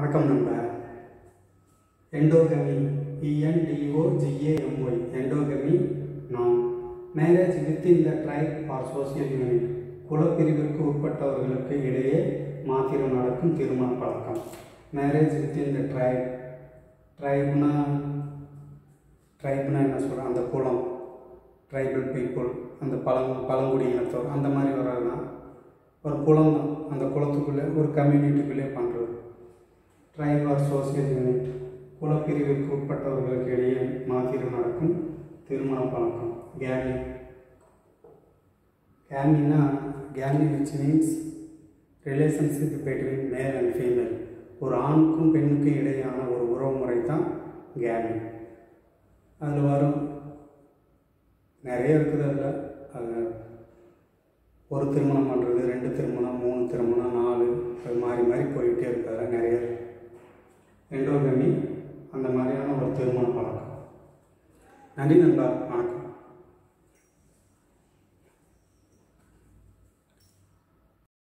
வணக்கம் நண்பா endogamy இஎன்டிஓஜிஏஎம்ஒய் endogamy நான் marriage within the tribe or social unit குலப்பிரிவிற்கு உட்பட்டவர்களுக்கு இடையே மாத்திரம் நடக்கும் திருமண பழக்கம் மேரேஜ் வித்தின் த ட்ரைப் ட்ரைப்னா ட்ரைப்னா என்ன சொல்கிறேன் அந்த குலம் ட்ரைபல் பீப்புள் அந்த பழங் பழங்குடி இனத்தோர் அந்த மாதிரி வர்றதுனா ஒரு குலம் தான் அந்த குலத்துக்குள்ளே ஒரு கம்யூனிட்டிக்குள்ளே பண்ணுறது ட்ரைப் ஆர் சோசியல் யூனிட் குலப்பிரிவிற்கு உட்பட்டவர்களுக்கு இடையே மாத்திரம் நடக்கும் திருமண பழக்கம் கேமி கேமின்னா gamy which means relationship between male and female ஒரு ஆணுக்கும் பெண்ணுக்கும் இடையான ஒரு உறவு முறை தான் கேமி அதில் வரும் நிறைய இருக்குது அதில் அது ஒரு திருமணம் பண்ணுறது ரெண்டு திருமணம் மூணு திருமணம் நாலு அது மாறி மாறி போயிட்டே இருக்கு அதில் நிறைய எண்டோகமி அந்த மாதிரியான ஒரு திருமண பழக்கம் நன்றி நண்பா வணக்கம்